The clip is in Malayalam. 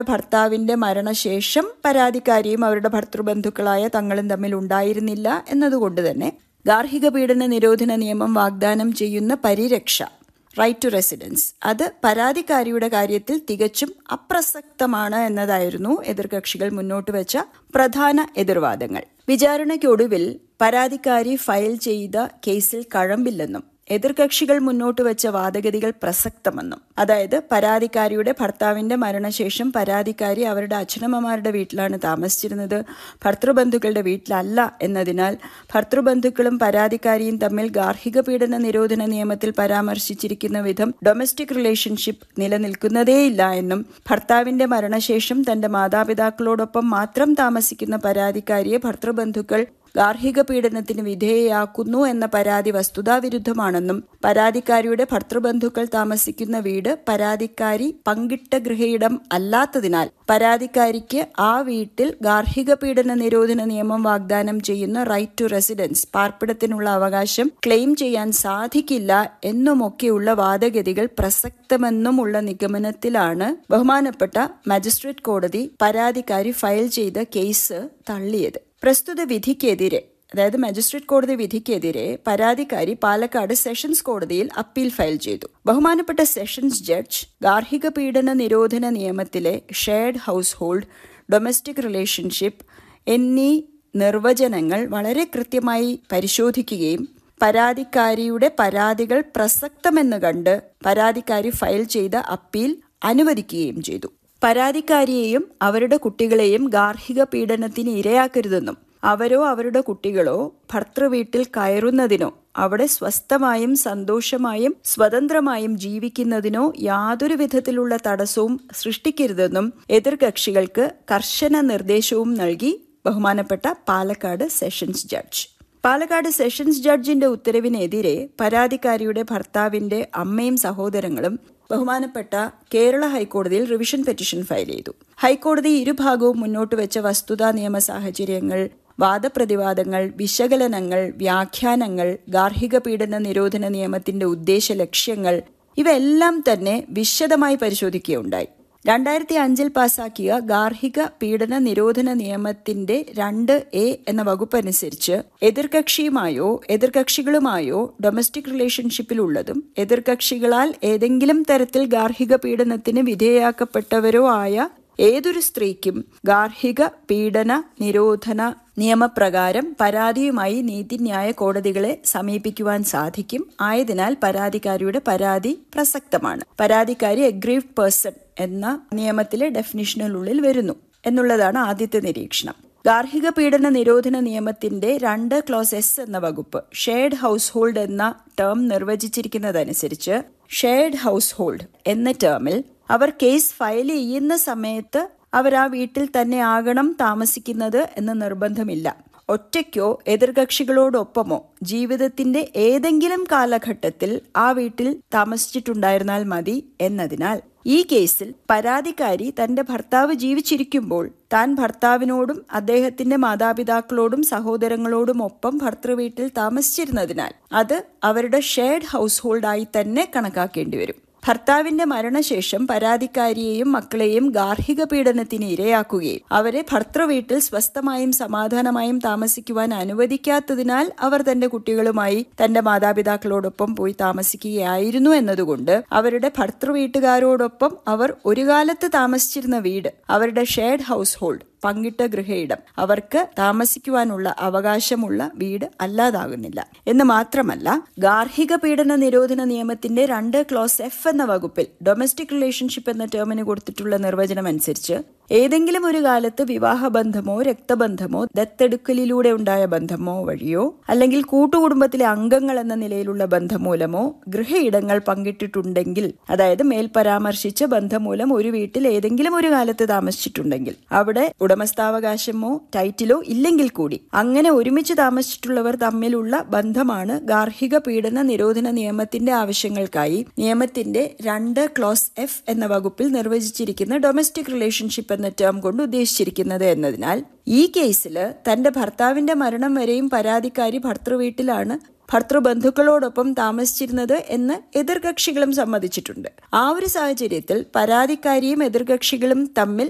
ഭർത്താവിന്റെ മരണശേഷം പരാതിക്കാരിയും അവരുടെ ഭർത്തൃബന്ധുക്കളായ തങ്ങളും തമ്മിൽ ഉണ്ടായിരുന്നില്ല എന്നതുകൊണ്ട് തന്നെ ഗാർഹിക പീഡന നിരോധന നിയമം വാഗ്ദാനം ചെയ്യുന്ന പരിരക്ഷ റൈറ്റ് ടു റെസിഡൻസ് അത് പരാതിക്കാരിയുടെ കാര്യത്തിൽ തികച്ചും അപ്രസക്തമാണ് എന്നതായിരുന്നു എതിർകക്ഷികൾ മുന്നോട്ട് വെച്ച പ്രധാന എതിർവാദങ്ങൾ വിചാരണയ്ക്കൊടുവിൽ പരാതിക്കാരി ഫയൽ ചെയ്ത കേസിൽ കഴമ്പില്ലെന്നും എതിർകക്ഷികൾ മുന്നോട്ട് വെച്ച വാദഗതികൾ പ്രസക്തമെന്നും അതായത് പരാതിക്കാരിയുടെ ഭർത്താവിന്റെ മരണശേഷം പരാതിക്കാരി അവരുടെ അച്ഛനമ്മമാരുടെ വീട്ടിലാണ് താമസിച്ചിരുന്നത് ഭർത്തൃബന്ധുക്കളുടെ വീട്ടിലല്ല എന്നതിനാൽ ഭർത്തൃബന്ധുക്കളും പരാതിക്കാരിയും തമ്മിൽ ഗാർഹിക പീഡന നിരോധന നിയമത്തിൽ പരാമർശിച്ചിരിക്കുന്ന വിധം ഡൊമസ്റ്റിക് റിലേഷൻഷിപ്പ് നിലനിൽക്കുന്നതേയില്ല എന്നും ഭർത്താവിന്റെ മരണശേഷം തന്റെ മാതാപിതാക്കളോടൊപ്പം മാത്രം താമസിക്കുന്ന പരാതിക്കാരിയെ ഭർത്തൃബന്ധുക്കൾ ഗാർഹിക പീഡനത്തിന് വിധേയയാക്കുന്നു എന്ന പരാതി വസ്തുതാവിരുദ്ധമാണെന്നും പരാതിക്കാരിയുടെ ഭർത്തൃബന്ധുക്കൾ താമസിക്കുന്ന വീട് പരാതിക്കാരി പങ്കിട്ട ഗൃഹയിടം അല്ലാത്തതിനാൽ പരാതിക്കാരിക്ക് ആ വീട്ടിൽ ഗാർഹിക പീഡന നിരോധന നിയമം വാഗ്ദാനം ചെയ്യുന്ന റൈറ്റ് ടു റെസിഡൻസ് പാർപ്പിടത്തിനുള്ള അവകാശം ക്ലെയിം ചെയ്യാൻ സാധിക്കില്ല എന്നുമൊക്കെയുള്ള വാദഗതികൾ പ്രസക്തമെന്നുമുള്ള നിഗമനത്തിലാണ് ബഹുമാനപ്പെട്ട മജിസ്ട്രേറ്റ് കോടതി പരാതിക്കാരി ഫയൽ ചെയ്ത കേസ് തള്ളിയത് പ്രസ്തുത വിധിക്കെതിരെ അതായത് മജിസ്ട്രേറ്റ് കോടതി വിധിക്കെതിരെ പരാതിക്കാരി പാലക്കാട് സെഷൻസ് കോടതിയിൽ അപ്പീൽ ഫയൽ ചെയ്തു ബഹുമാനപ്പെട്ട സെഷൻസ് ജഡ്ജ് ഗാർഹിക പീഡന നിരോധന നിയമത്തിലെ shared household domestic relationship എന്നീ നിർവചനങ്ങൾ വളരെ കൃത്യമായി പരിശോധിക്കുകയും പരാതിക്കാരിയുടെ പരാതികൾ പ്രസക്തമെന്ന് കണ്ട് പരാതിക്കാരി ഫയൽ ചെയ്ത അപ്പീൽ അനുവദിക്കുകയും ചെയ്തു പരാതിക്കാരിയെയും അവരുടെ കുട്ടികളെയും ഗാർഹിക പീഡനത്തിന് ഇരയാക്കരുതെന്നും അവരോ അവരുടെ കുട്ടികളോ ഭർത്തൃവീട്ടിൽ കയറുന്നതിനോ അവിടെ സ്വസ്ഥമായും സന്തോഷമായും സ്വതന്ത്രമായും ജീവിക്കുന്നതിനോ യാതൊരു വിധത്തിലുള്ള തടസ്സവും സൃഷ്ടിക്കരുതെന്നും എതിർകക്ഷികൾക്ക് കർശന നിർദ്ദേശവും നൽകി ബഹുമാനപ്പെട്ട Palakkad sessions judge Palakkad sessions ജഡ്ജിന്റെ ഉത്തരവിനെതിരെ പരാതിക്കാരിയുടെ ഭർത്താവിന്റെ അമ്മയും സഹോദരങ്ങളും ബഹുമാനപ്പെട്ട കേരള ഹൈക്കോടതിയിൽ റിവിഷൻ പെറ്റീഷൻ ഫയൽ ചെയ്തു ഹൈക്കോടതി ഇരുഭാഗവും മുന്നോട്ട് വെച്ച വസ്തുതാ നിയമ സാഹചര്യങ്ങൾ വാദപ്രതിവാദങ്ങൾ വിശകലനങ്ങൾ വ്യാഖ്യാനങ്ങൾ ഗാർഹിക പീഡന നിരോധന നിയമത്തിന്റെ ഉദ്ദേശ ലക്ഷ്യങ്ങൾ ഇവയെല്ലാം തന്നെ വിശദമായി പരിശോധിക്കുകയുണ്ടായി രണ്ടായിരത്തി അഞ്ചിൽ പാസാക്കിയ ഗാർഹിക പീഡന നിരോധന നിയമത്തിന്റെ രണ്ട് എ എന്ന വകുപ്പ് അനുസരിച്ച് എതിർകക്ഷിയുമായോ എതിർകക്ഷികളുമായോ ഡൊമസ്റ്റിക് റിലേഷൻഷിപ്പിലുള്ളതും എതിർകക്ഷികളാൽ ഏതെങ്കിലും തരത്തിൽ ഗാർഹിക പീഡനത്തിന് വിധേയയാക്കപ്പെട്ടവരോ ആയ ഏതൊരു സ്ത്രീക്കും ഗാർഹിക പീഡന നിരോധന നിയമപ്രകാരം പരാതിയുമായി നീതിന്യായ കോടതികളെ സമീപിക്കുവാൻ സാധിക്കും ആയതിനാൽ പരാതിക്കാരിയുടെ പരാതി പ്രസക്തമാണ് പരാതിക്കാരി എഗ്രീവ്ഡ് പേഴ്സൺ എന്ന നിയമത്തിലെ ഡെഫിനിഷനുള്ളിൽ വരുന്നു എന്നുള്ളതാണ് ആദ്യത്തെ നിരീക്ഷണം ഗാർഹിക പീഡന നിരോധന നിയമത്തിന്റെ രണ്ട് ക്ലോസ് എസ് എന്ന വകുപ്പ് ഷെയർഡ് ഹൗസ് ഹോൾഡ് എന്ന ടേം നിർവചിച്ചിരിക്കുന്നതനുസരിച്ച് ഷെയർഡ് ഹൗസ് ഹോൾഡ് എന്ന ടേമിൽ അവർ കേസ് ഫയൽ ചെയ്യുന്ന സമയത്ത് അവർ ആ വീട്ടിൽ തന്നെ ആകണം താമസിക്കുന്നത് എന്ന് നിർബന്ധമില്ല ഒറ്റയ്ക്കോ എതിർകക്ഷികളോടൊപ്പമോ ജീവിതത്തിന്റെ ഏതെങ്കിലും കാലഘട്ടത്തിൽ ആ വീട്ടിൽ താമസിച്ചിട്ടുണ്ടായിരുന്നാൽ മതി എന്നതിനാൽ ഈ കേസിൽ പരാതിക്കാരി തന്റെ ഭർത്താവ് ജീവിച്ചിരിക്കുമ്പോൾ താൻ ഭർത്താവിനോടും അദ്ദേഹത്തിന്റെ മാതാപിതാക്കളോടും സഹോദരങ്ങളോടും ഒപ്പം ഭർത്തൃവീട്ടിൽ താമസിച്ചിരുന്നതിനാൽ അത് അവരുടെ ഷെയർഡ് ഹൗസ് ഹോൾഡായി തന്നെ കണക്കാക്കേണ്ടി വരും ഭർത്താവിന്റെ മരണശേഷം പരാതിക്കാരിയെയും മക്കളെയും ഗാർഹിക പീഡനത്തിന് ഇരയാക്കുകയും അവരെ ഭർത്തൃവീട്ടിൽ സ്വസ്ഥമായും സമാധാനമായും താമസിക്കുവാൻ അനുവദിക്കാത്തതിനാൽ അവർ തന്റെ കുട്ടികളുമായി തന്റെ മാതാപിതാക്കളോടൊപ്പം പോയി താമസിക്കുകയായിരുന്നു എന്നതുകൊണ്ട് അവരുടെ ഭർത്തൃവീട്ടുകാരോടൊപ്പം അവർ ഒരു കാലത്ത് താമസിച്ചിരുന്ന വീട് അവരുടെ ഷെയർഡ് ഹൗസ് ഹോൾഡ് പങ്കിട്ട ഗൃഹയിടം അവർക്ക് താമസിക്കുവാനുള്ള അവകാശമുള്ള വീട് അല്ലാതാകുന്നില്ല എന്ന് മാത്രമല്ല ഗാർഹിക പീഡന നിരോധന നിയമത്തിന്റെ രണ്ട് ക്ലോസ് എഫ് എന്ന വകുപ്പിൽ ഡൊമസ്റ്റിക് റിലേഷൻഷിപ്പ് എന്ന ടേമിന് കൊടുത്തിട്ടുള്ള നിർവചനം അനുസരിച്ച് ഏതെങ്കിലും ഒരു കാലത്ത് വിവാഹബന്ധമോ രക്തബന്ധമോ ദത്തെടുക്കലിലൂടെ ഉണ്ടായ ബന്ധമോ വഴിയോ അല്ലെങ്കിൽ കൂട്ടുകുടുംബത്തിലെ അംഗങ്ങൾ എന്ന നിലയിലുള്ള ബന്ധം മൂലമോ ഗൃഹയിടങ്ങൾ പങ്കിട്ടിട്ടുണ്ടെങ്കിൽ അതായത് മേൽ പരാമർശിച്ച ബന്ധം മൂലം ഒരു വീട്ടിൽ ഏതെങ്കിലും ഒരു കാലത്ത് താമസിച്ചിട്ടുണ്ടെങ്കിൽ അവിടെ ഉടമസ്ഥാവകാശമോ ടൈറ്റിലോ ഇല്ലെങ്കിൽ കൂടി അങ്ങനെ ഒരുമിച്ച് താമസിച്ചിട്ടുള്ളവർ തമ്മിലുള്ള ബന്ധമാണ് ഗാർഹിക പീഡന നിരോധന നിയമത്തിന്റെ ആവശ്യങ്ങൾക്കായി നിയമത്തിന്റെ രണ്ട് ക്ലോസ് എഫ് എന്ന വകുപ്പിൽ നിർവചിച്ചിരിക്കുന്ന ഡൊമസ്റ്റിക് റിലേഷൻഷിപ്പ് എന്ന ടേം കൊണ്ട് ഉദ്ദേശിച്ചിരിക്കുന്നത് എന്നതിനാൽ ഈ കേസിൽ തന്റെ ഭർത്താവിന്റെ മരണം വരെയും പരാതിക്കാരി ഭർത്തൃവീട്ടിലാണ് ഭർത്തൃബന്ധുക്കളോടൊപ്പം താമസിച്ചിരുന്നത് എന്ന് എതിർകക്ഷികളും സമ്മതിച്ചിട്ടുണ്ട് ആ ഒരു സാഹചര്യത്തിൽ പരാതിക്കാരിയും എതിർകക്ഷികളും തമ്മിൽ